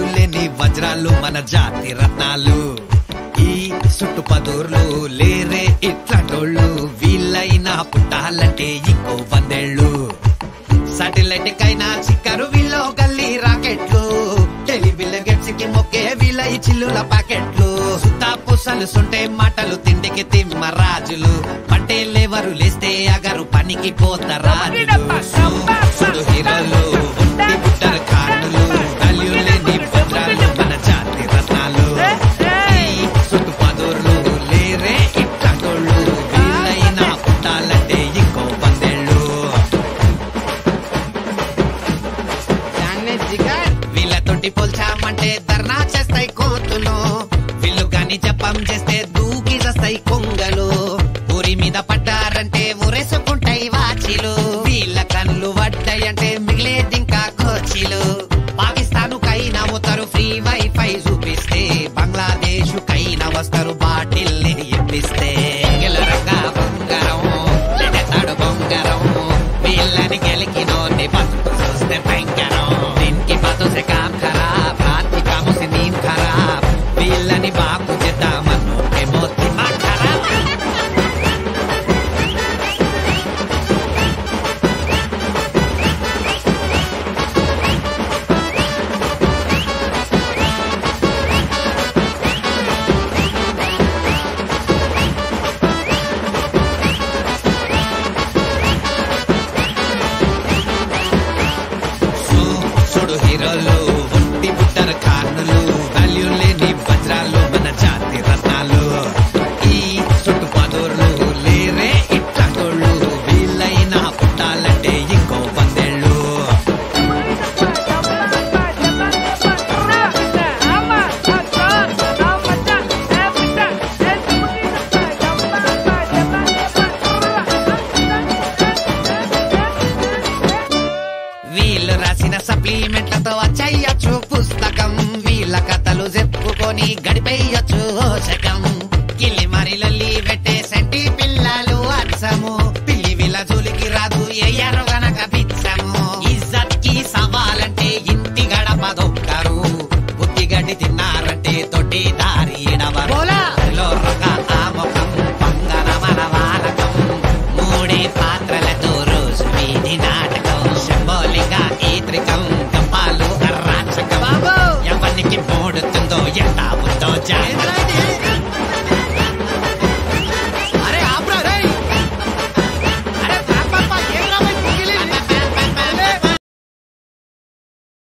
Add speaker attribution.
Speaker 1: value లేని వజ్రాలు మన జాతి రత్నాలు ఈ చుట్టుపదూర్లు లేరే ఇట్లాంటోళ్ళు వీళ్ళైనా పుట్టాలంటే ఇంకో వందేళ్ళు సాటిలైట్ కైనా చిక్కరు వీళ్ళు గల్లీ రాకెట్లు టెలివిజన్ గెట్స్ కి మొక్కే వీళ్ళ ఈ చిల్లుల ప్యాకెట్లు సుత్తా పుసలు సొంటే మాటలు తిండికి తిమ్మ రాజులు పంటే లేవరు లేస్తే అగరు పనికి పోత రాజులు సుడు హీరోలు ఒంటి బుట్టరు కార్డులు వాల్యూ లేని భద్రాలు మన జాతి రత్నాలు ఈ చుట్టుపదూర్లు లేరే ఇట్లాంటోళ్ళు వీళ్ళైనా పుట్టాలంటే ఇంకో వందేళ్ళు వీళ్ళతోటి పోల్చామంటే ధర్నా చేస్తాయి కోతులు వీళ్ళు కాని జపం చేస్తే దూకి చేస్తాయి కొంగలు ఊరి మీద పడ్డారంటే ఊరేసుకుంటాయి వాచిలు వీళ్ళ కళ్ళు పడ్డాయంటే మిగిలేది ఇంకా కోచిలు